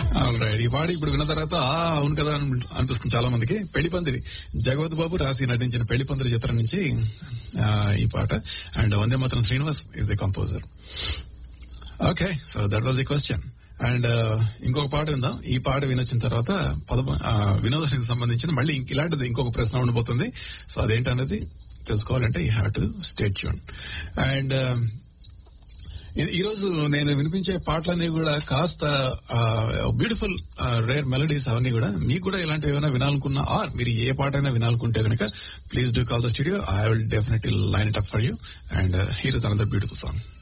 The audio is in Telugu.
రైట్ ఈ పాట ఇప్పుడు విన్న తర్వాత ఆ, అవును కదా అని అనిపిస్తుంది చాలా మందికి పెళ్లి పందిరి జగవత్ బాబు రాసి నటించిన పెళ్లి పందిరి చిత్రం నుంచి ఆ, ఈ పాట and Vande Mataram Srinivas is a composer okay so that was the question and ఇంకొక పాట విందాం ఈ పాట వినొచ్చిన తర్వాత పద వినోదానికి సంబంధించిన మళ్ళీ ఇంక ఇలాంటిది ఇంకొక ప్రశ్న ఉండబోతుంది సో అదేంటనేది తెలుసుకోవాలంటే you have to stay tuned and ఈ- ఈ రోజు నేను వినిపించే పాటలన్నీ కూడా కాస్త బ్యూటిఫుల్ రేర్ మెలడీస్ అవన్నీ కూడా మీకు కూడా ఇలాంటివి ఏమైనా వినాలనుకున్నా ఆర్ మీరు ఏ పాట అయినా వినాలనుకుంటే కనుక please do call the studio I will definitely line it up for you and here is another beautiful song